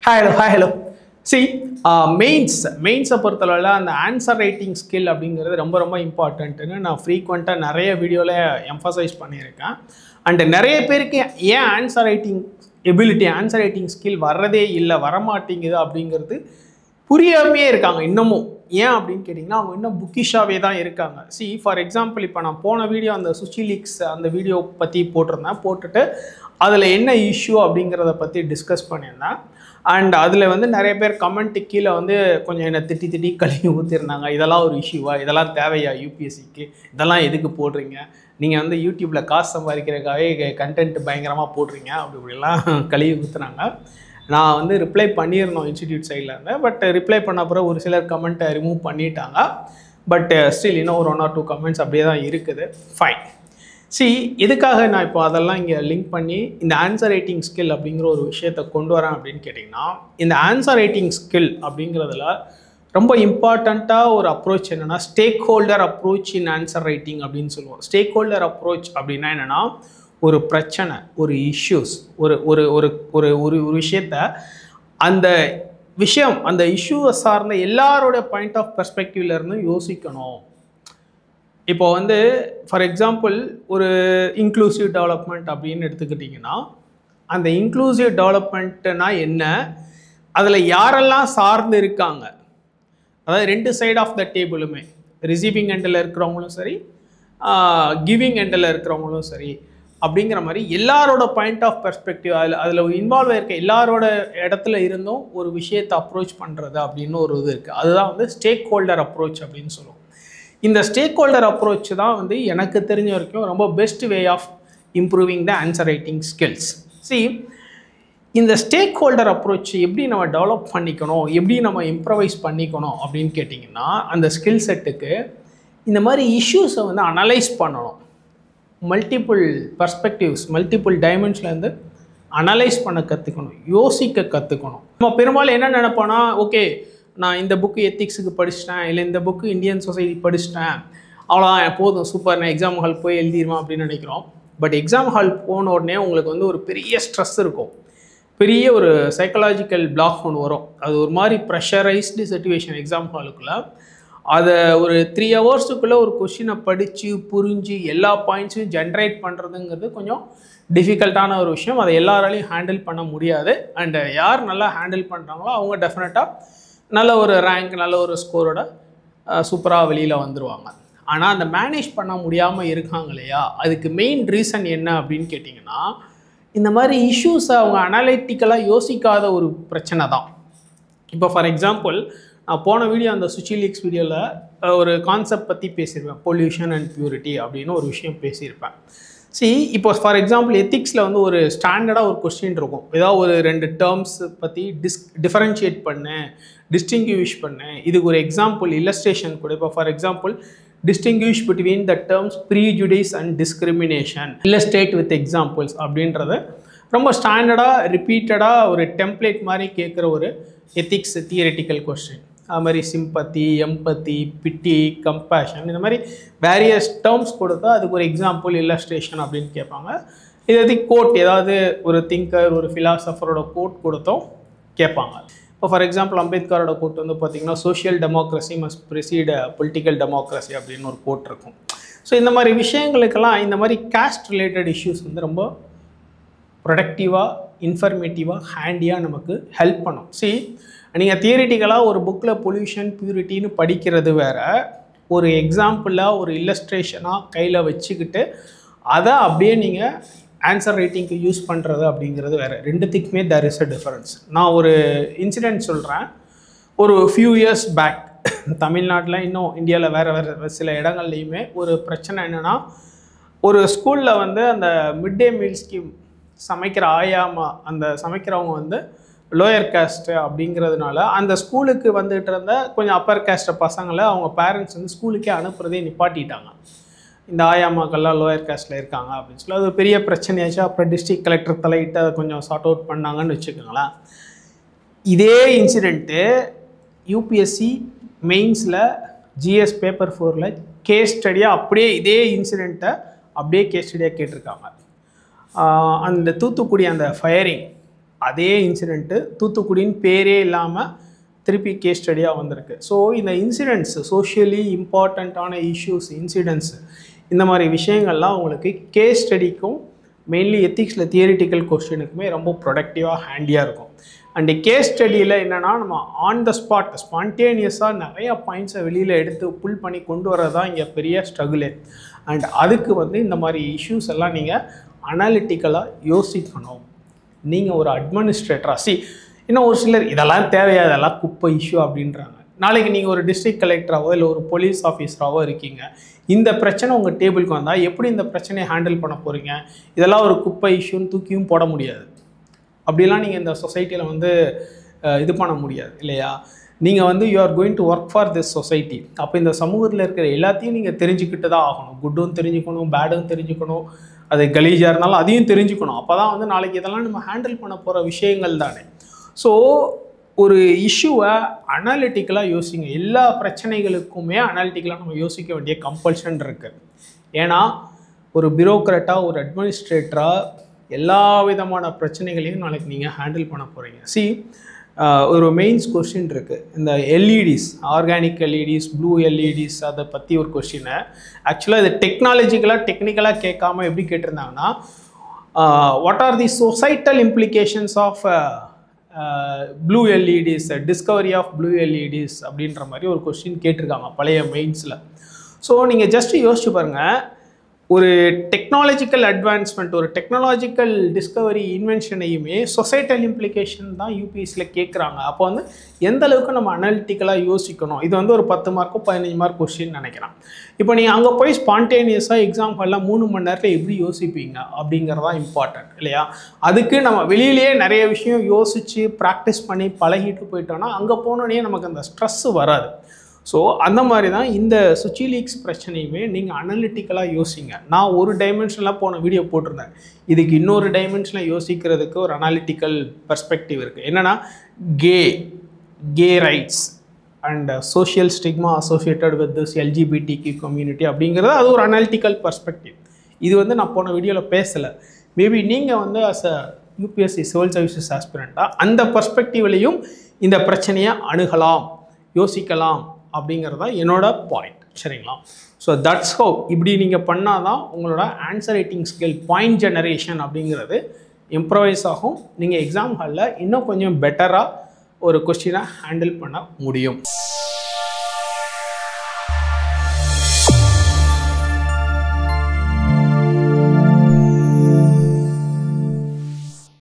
hi hello hi hello see mains மெயின்ஸை பொறுத்தளவில் அந்த ஆன்சர் ரைட்டிங் ஸ்கில் அப்படிங்கிறது ரொம்ப ரொம்ப இம்பார்ட்டன்ட்டுன்னு நான் ஃப்ரீக்வெண்ட்டாக நிறைய வீடியோவில் எம்ஃபசைஸ் பண்ணியிருக்கேன் அண்டு நிறைய பேருக்கு ஏன் answer writing ability answer writing skill வர்றதே இல்லை வரமாட்டேங்குது அப்படிங்கிறது புரியாமையே இருக்காங்க இன்னமும் ஏன் அப்படின்னு கேட்டிங்கன்னா அவங்க இன்னும் புக்கிஷாகவே தான் இருக்காங்க சி ஃபார் எக்ஸாம்பிள் இப்போ நான் போன வீடியோ அந்த சுச்சி லீக்ஸ் அந்த வீடியோ பற்றி போட்டிருந்தேன் போட்டுட்டு அதில் என்ன இஷ்யூ அப்படிங்கிறத பற்றி டிஸ்கஸ் பண்ணியிருந்தேன் அண்ட் அதில் வந்து நிறைய பேர் கமெண்ட்டு கீழே வந்து கொஞ்சம் என்னை திட்டி திட்டி கழுவி ஊற்றிருந்தாங்க இதெல்லாம் ஒரு இஷ்யூவா இதெல்லாம் தேவையா யூபிஎஸ்சிக்கு இதெல்லாம் எதுக்கு போடுறீங்க நீங்கள் வந்து யூடியூப்பில் காசு சம்பாதிக்கிறதுக்காகவே கண்டென்ட் பயங்கரமாக போடுறீங்க அப்படி இப்படிலாம் கழுவி ஊற்றுனாங்க நான் வந்து ரிப்ளை பண்ணியிருந்தோம் இன்ஸ்டிடியூட் சைடில் இருந்து பட் ரிப்ளை பண்ண அப்புறம் ஒரு சிலர் கமெண்ட்டை ரிமூவ் பண்ணிட்டாங்க பட் ஸ்டில் இன்னும் ஒரு ஒன் ஆர் டூ கமெண்ட்ஸ் அப்படியே தான் இருக்குது ஃபைன் சி எதுக்காக நான் இப்போ அதெல்லாம் இங்கே லிங்க் பண்ணி இந்த ஆன்சர் ரைட்டிங் ஸ்கில் அப்படிங்கிற ஒரு விஷயத்தை கொண்டு வரேன் அப்படின்னு கேட்டிங்கன்னா இந்த ஆன்சர் ரைட்டிங் ஸ்கில் அப்படிங்கிறதுல ரொம்ப இம்பார்ட்டண்ட்டாக ஒரு அப்ரோச் என்னென்னா stakeholder approach in answer writing அப்படின்னு சொல்லுவோம் ஸ்டேக் ஹோல்டர் அப்ரோச் அப்படின்னா என்னென்னா ஒரு பிரச்சனை ஒரு இஷ்யூஸ் ஒரு ஒரு ஒரு ஒரு ஒரு ஒரு விஷயத்த அந்த விஷயம் அந்த இஷ்யூவை சார்ந்த எல்லாரோட பாயிண்ட் ஆஃப் பெர்ஸ்பெக்டிவ்ல இருந்து யோசிக்கணும் இப்போ வந்து ஃபார் எக்ஸாம்பிள் ஒரு இன்க்ளூசிவ் டெவலப்மெண்ட் அப்படின்னு எடுத்துக்கிட்டிங்கன்னா அந்த இன்க்ளூசிவ் டெவலப்மெண்ட்னா என்ன அதில் யாரெல்லாம் சார்ந்து இருக்காங்க அதாவது ரெண்டு சைடு ஆஃப் த டேபிளுமே ரிசீவிங் எண்டில் இருக்கிறவங்களும் சரி கிவிங் எண்டில் இருக்கிறவங்களும் சரி அப்படிங்கிற மாதிரி எல்லாரோட பாயிண்ட் ஆஃப் பெர்ஸ்பெக்டிவ் அதில் அதில் இன்வால்வ் ஆயிருக்க எல்லாரோட இடத்துல இருந்தும் ஒரு விஷயத்தை அப்ரோச் பண்ணுறது அப்படின்னு ஒரு இது இருக்குது அதுதான் வந்து ஸ்டேக் ஹோல்டர் அப்ரோச் அப்படின்னு சொல்லுவோம் இந்த ஸ்டேக் ஹோல்டர் அப்ரோச் தான் வந்து எனக்கு தெரிஞ்ச வரைக்கும் ரொம்ப best way of improving the answer writing skills see இந்த ஸ்டேக் ஹோல்டர் அப்ரோச் எப்படி நம்ம டெவலப் பண்ணிக்கணும் எப்படி நம்ம இம்ப்ரவைஸ் பண்ணிக்கணும் அப்படின்னு கேட்டிங்கன்னா அந்த ஸ்கில் செட்டுக்கு இந்த மாதிரி இஷ்யூஸை வந்து அனலைஸ் பண்ணணும் மல்டிபிள் பர்ஸ்பெக்டிவ்ஸ் மல்டிபிள் டைமென்ஷன்லேருந்து அனலைஸ் பண்ண கற்றுக்கணும் யோசிக்க கற்றுக்கணும் நம்ம பெரும்பாலும் என்ன நினைப்போன்னா ஓகே நான் இந்த புக்கு எத்திக்ஸுக்கு படிச்சிட்டேன் இல்லை இந்த புக்கு இந்தியன் சொசைட்டி படிச்சிட்டேன் அவ்வளோதான் போதும் சூப்பர் நான் எக்ஸாம் ஹால் போய் எழுதிடுவேன் அப்படின்னு நினைக்கிறோம் பட் எக்ஸாம் ஹால் போன உடனே உங்களுக்கு வந்து ஒரு பெரிய ஸ்ட்ரெஸ் இருக்கும் பெரிய ஒரு சைக்கலாஜிக்கல் பிளாக் ஒன்று வரும் அது ஒரு மாதிரி ப்ரெஷரைஸ்டு சுச்சுவேஷன் எக்ஸாம் ஹாலுக்குள்ளே அதை ஒரு த்ரீ ஹவர்ஸுக்குள்ளே ஒரு கொஷினை படித்து புரிஞ்சு எல்லா பாயிண்ட்ஸையும் ஜென்ரேட் பண்ணுறதுங்கிறது கொஞ்சம் டிஃபிகல்ட்டான ஒரு விஷயம் அதை எல்லாராலையும் ஹேண்டில் பண்ண முடியாது அண்டு யார் நல்லா ஹேண்டில் பண்ணுறாங்களோ அவங்க டெஃபினட்டாக நல்ல ஒரு ரேங்க் நல்ல ஒரு ஸ்கோரோட சூப்பராக வெளியில் வந்துடுவாங்க ஆனால் அந்த மேனேஜ் பண்ண முடியாமல் இருக்காங்க இல்லையா அதுக்கு மெயின் ரீசன் என்ன அப்படின்னு கேட்டிங்கன்னா இந்த மாதிரி இஷ்யூஸை அவங்க அனலைட்டிக்கலாக யோசிக்காத ஒரு பிரச்சனை தான் இப்போ ஃபார் எக்ஸாம்பிள் நான் போன வீடியோ அந்த சுச்சி லீக்ஸ் வீடியோவில் ஒரு கான்செப்ட் பற்றி பேசியிருப்பேன் பொல்யூஷன் அண்ட் பியூரிட்டி அப்படின்னு ஒரு விஷயம் பேசியிருப்பேன் சி இப்போ ஃபார் எக்ஸாம்பிள் எத்திக்ஸில் வந்து ஒரு ஸ்டாண்டர்டாக ஒரு கொஸ்டின் இருக்கும் ஏதாவது ஒரு ரெண்டு டேர்ம்ஸ் பற்றி டிஸ் டிஃபரன்ஷியேட் பண்ணு டிஸ்டிங்யூஷ் பண்ணு இதுக்கு ஒரு எக்ஸாம்பிள் இல்லஸ்ட்ரேஷன் கூட இப்போ for example distinguish between the terms prejudice and discrimination illustrate with examples அப்படின்றத ரொம்ப ஸ்டாண்டர்டாக ரிப்பீட்டடாக ஒரு டெம்ப்ளேட் மாதிரி கேட்குற ஒரு எத்திக்ஸ் தியரிட்டிக்கல் கொஸ்டின் அது மாதிரி சிம்பத்தி எம்பத்தி பிட்டி கம்பேஷன் இந்த மாதிரி வேரியஸ் டேர்ம்ஸ் கொடுத்தா அதுக்கு ஒரு எக்ஸாம்பிள் இல்லஸ்ட்ரேஷன் அப்படின்னு கேட்பாங்க இது கோட் ஏதாவது ஒரு திங்கர் ஒரு ஃபிலாசபரோட கோட் கொடுத்தோம் கேட்பாங்க இப்போ ஃபார் எக்ஸாம்பிள் அம்பேத்கரோட கோட் வந்து பார்த்திங்கன்னா social democracy must precede political democracy அப்படின்னு ஒரு கோட் இருக்கும் ஸோ இந்த மாதிரி விஷயங்களுக்கெல்லாம் இந்த மாதிரி காஸ்ட் ரிலேட்டட் இஷ்யூஸ் வந்து ரொம்ப ப்ரொடக்டிவாக இன்ஃபர்மேட்டிவாக ஹேண்டியாக நமக்கு ஹெல்ப் பண்ணும் சி நீங்கள் தியரிட்டிக்கலாக ஒரு புக்கில் பொல்யூஷன் பியூரிட்டின்னு படிக்கிறது வேற ஒரு எக்ஸாம்பிளாக ஒரு இல்லஸ்ட்ரேஷனாக கையில் வச்சுக்கிட்டு அதை அப்படியே நீங்கள் ஆன்சர் ரைட்டிங்க்கு யூஸ் பண்ணுறது அப்படிங்கிறது வேறு ரெண்டுத்துக்குமே தேர் இஸ் அ டிஃபரன்ஸ் நான் ஒரு இன்சிடெண்ட் சொல்கிறேன் ஒரு ஃபியூ இயர்ஸ் பேக் தமிழ்நாட்டில் இன்னும் இந்தியாவில் வேறு வேறு சில இடங்கள்லையுமே ஒரு பிரச்சனை என்னென்னா ஒரு ஸ்கூலில் வந்து அந்த மிட் டே மீல் ஸ்கீம் சமைக்கிற ஆயாமா அந்த சமைக்கிறவங்க வந்து லோயர் கேஸ்ட்டு அப்படிங்கிறதுனால அந்த ஸ்கூலுக்கு வந்துட்டு இருந்த கொஞ்சம் அப்பர் கேஸ்ட் பசங்களை அவங்க பேரண்ட்ஸ் வந்து ஸ்கூலுக்கே அனுப்புறதே நிப்பாட்டிட்டாங்க இந்த ஆயாமாக்கள்லாம் லோயர் கேஸ்ட்டில் இருக்காங்க அப்படின்னு சொல்லி அது ஒரு பெரிய பிரச்சனையாச்சு அப்புறம் டிஸ்ட்ரிக்ட் கலெக்டர் தலையிட்டு அதை கொஞ்சம் சார்ட் அவுட் பண்ணாங்கன்னு வச்சுக்கோங்களேன் இதே இன்சிடெண்ட்டு யூபிஎஸ்சி மெயின்ஸில் ஜிஎஸ் பேப்பர் ஃபோரில் கேஸ் ஸ்டடியாக அப்படியே இதே இன்சிடெண்ட்டை அப்படியே கேஸ் ஸ்டடியாக கேட்டிருக்காங்க ஆஹ் அந்த தூத்துக்குடி அந்த ஃபயரிங் அதே இன்சிடெண்ட்டு தூத்துக்குடின்னு பேரே இல்லாமல் திருப்பி கேஸ் ஸ்டடியாக வந்திருக்கு ஸோ இந்த இன்சிடெண்ட்ஸ் சோஷியலி இம்பார்ட்டண்ட்டான இஷ்யூஸ் இன்சிடெண்ட்ஸ் இந்த மாதிரி விஷயங்கள்லாம் உங்களுக்கு கேஸ் ஸ்டடிக்கும் மெயின்லி எத்திக்ஸில் தியரிட்டிக்கல் கொஸ்டினுக்குமே ரொம்ப ப்ரொடக்டிவாக ஹேண்டியாக இருக்கும் அண்டு கேஸ் ஸ்டடியில் என்னென்னா நம்ம ஆன் த ஸ்பாட் ஸ்பான்டேனியஸாக நிறைய பாயிண்ட்ஸை வெளியில் எடுத்து புல் பண்ணி கொண்டு வரது தான் இங்கே பெரிய ஸ்ட்ரகிளே அண்ட் அதுக்கு வந்து இந்த மாதிரி இஷ்யூஸ் எல்லாம் நீங்கள் அனாலிட்டிக்கலாக யோசிக்கணும் நீங்கள் ஒரு அட்மினிஸ்ட்ரேட்டராக சி இன்னும் ஒரு சிலர் இதெல்லாம் தேவையா இதெல்லாம் குப்பை இஷ்யூ அப்படின்றாங்க நாளைக்கு நீங்கள் ஒரு டிஸ்ட்ரிக்ட் கலெக்டராகவோ இல்லை ஒரு போலீஸ் ஆஃபீஸராகவோ இருக்கீங்க இந்த பிரச்சனை உங்கள் டேபிளுக்கு வந்தால் எப்படி இந்த பிரச்சனையை ஹேண்டில் பண்ண போகிறீங்க இதெல்லாம் ஒரு குப்பை இஷ்யூன்னு தூக்கியும் போட முடியாது அப்படிலாம் நீங்கள் இந்த சொசைட்டியில் வந்து அஹ், இது பண்ண முடியாது இல்லையா நீங்கள் வந்து you are going to work for this society அப்போ இந்த சமூகத்தில் இருக்கிற எல்லாத்தையும் நீங்கள் தெரிஞ்சுக்கிட்டு தான் ஆகணும் குட்டும் தெரிஞ்சுக்கணும் பேடும் தெரிஞ்சுக்கணும் அது கலீஜாக இருந்தாலும் அதையும் தெரிஞ்சுக்கணும் அப்போ தான் வந்து நாளைக்கு இதெல்லாம் நம்ம ஹேண்டில் பண்ண போகிற விஷயங்கள் தானே ஸோ ஒரு இஷ்யூவை அனாலிட்டிக்கலாக யோசிங்க எல்லா பிரச்சனைகளுக்குமே அனாலிட்டிக்கலாக நம்ம யோசிக்க வேண்டிய கம்பல்ஷன் இருக்குது ஏன்னா ஒரு பியூரோக்ராட்டாக ஒரு அட்மினிஸ்ட்ரேட்டராக எல்லா விதமான பிரச்சனைகளையும் நாளைக்கு நீங்கள் ஹேண்டில் பண்ண போகிறீங்க சி ஒரு மெயின்ஸ் கொஸ்டின் இருக்குது இந்த LEDs organic LEDs blue LEDs அதை பற்றி ஒரு கொஸ்டினை ஆக்சுவலாக இது டெக்னாலஜிக்கலாக டெக்னிக்கலாக கேட்காம எப்படி கேட்டிருந்தாங்கன்னா what are the societal implications of blue LEDs discovery of blue LEDs அப்படின்ற மாதிரி ஒரு கொஸ்டின் கேட்டிருக்காங்க பழைய மெயின்ஸில் ஸோ நீங்கள் ஜஸ்ட் யோசிச்சு பாருங்கள் ஒரு டெக்னாலஜிக்கல் அட்வான்ஸ்மெண்ட் ஒரு டெக்னாலஜிக்கல் டிஸ்கவரி இன்வென்ஷனையுமே சொசைட்டல் இம்ப்ளிகேஷன் தான் யூபிஎஸ்சியில் கேட்குறாங்க அப்போ வந்து எந்த அளவுக்கு நம்ம அனாலிட்டிக்கலாக யோசிக்கணும் இது வந்து ஒரு பத்து மார்க்கோ பதினஞ்சு மார்க் கொஸ்டின் நினைக்கிறேன் இப்போ நீங்கள் அங்கே போய் ஸ்பான்டேனியஸாக எக்ஸாம் ஹாலில் மூணு மணி நேரத்தில் எப்படி யோசிப்பீங்க அப்படிங்கிறதா இம்பார்ட்டன்ட் இல்லையா அதுக்கு நம்ம வெளியிலேயே நிறைய விஷயம் யோசித்து ப்ராக்டிஸ் பண்ணி பழகிட்டு போயிட்டோம்னா அங்கே போனோடனே நமக்கு அந்த ஸ்ட்ரெஸ் வராது ஸோ அந்த மாதிரி தான் இந்த சுச்சி லீக்ஸ் பிரச்சனையுமே நீங்கள் அனலிட்டிக்கலாக யோசிங்க நான் ஒரு டைமென்ஷனில் போன வீடியோ போட்டிருந்தேன் இதுக்கு இன்னொரு டைமென்ஷனில் யோசிக்கிறதுக்கு ஒரு அனாலிட்டிக்கல் பர்ஸ்பெக்டிவ் இருக்குது என்னென்னா gay gay rights and social stigma associated with this எல்ஜிபிடிக்கு கம்யூனிட்டி அப்படிங்கிறது அது ஒரு அனாலிட்டிக்கல் பர்ஸ்பெக்டிவ் இது வந்து நான் போன வீடியோவில் பேசலை மேபி நீங்கள் வந்து as a UPSC civil services ஆஸ்பிரண்ட்டாக அந்த பர்ஸ்பெக்டிவ்லையும் இந்த பிரச்சனையை அணுகலாம் யோசிக்கலாம் அப்படிங்கிறது தான் என்னோட பாயிண்ட் சரிங்களா ஸோ தட்ஸ் ஹோ இப்படி நீங்கள் பண்ணால் தான் உங்களோட answer writing skill point generation அப்படிங்கிறது இம்ப்ரவைஸ் ஆகும் நீங்கள் எக்ஸாம் ஹாலில் இன்னும் கொஞ்சம் பெட்டராக ஒரு கொஸ்டினை ஹேண்டில் பண்ண முடியும்